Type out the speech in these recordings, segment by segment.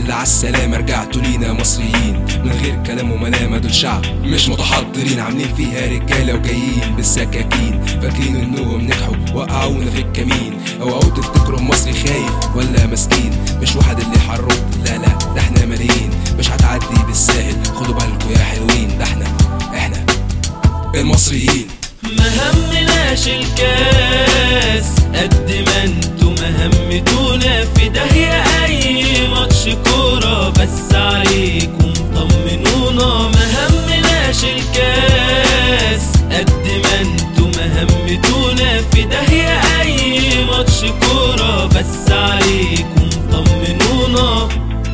لله عالسلامة رجعتوا لينا مصريين من غير كلام وملامة دول شعب مش متحضرين عاملين فيها رجالة وجايين بالسكاكين فاكرين انهم نجحوا وقعونا في الكمين اوعوا تفتكروا المصري خايف ولا مسكين مش واحد اللي حرب لا لا ده احنا ملايين مش هتعدي بالساهل خدوا بالكوا يا حلوين ده احنا احنا المصريين ما همناش الكاس قد ما انتوا ما همتونا في داهية اي ماتش كورة بس عليكم طمنونا ما همناش الكاس قد ما انتوا ما همتونا في داهية اي ماتش كورة بس عليكم طمنونا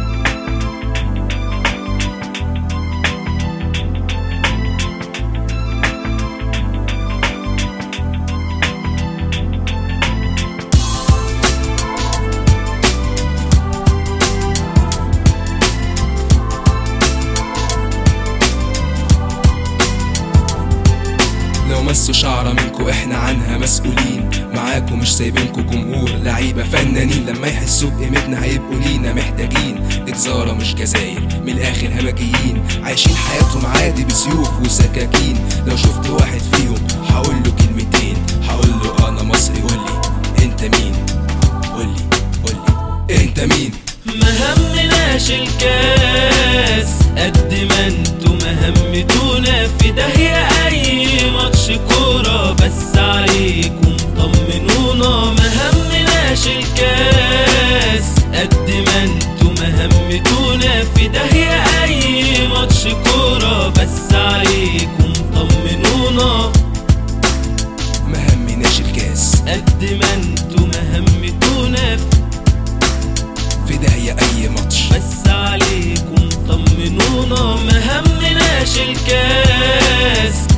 لو مسوا شعرة منكو احنا عنها مسؤولين معاكم مش سايبينكو جمهور لعيبة فنانين لما يحسوا بقيمتنا هيبقوا لينا محتاجين إجزارة مش جزاير من الآخر همجيين عايشين حياتهم عادي بسيوف وسكاكين لو شفت واحد فيهم هقول له كلمتين هقول له أنا مصري قولي أنت مين قولي قولي أنت مين ما همناش الكاس قد ما انتوا ما همتونا في داهية اي ماتش كورة بس عليكم طمنونا ما همناش الكاس قد ما انتوا ما همتونا في داهية اي ماتش كورة بس عليكم طمنونا ما همناش الكاس قد ما انتوا ما همتونا في داهية أي ماتش بس عليكم طمنونا ما همناش الكاس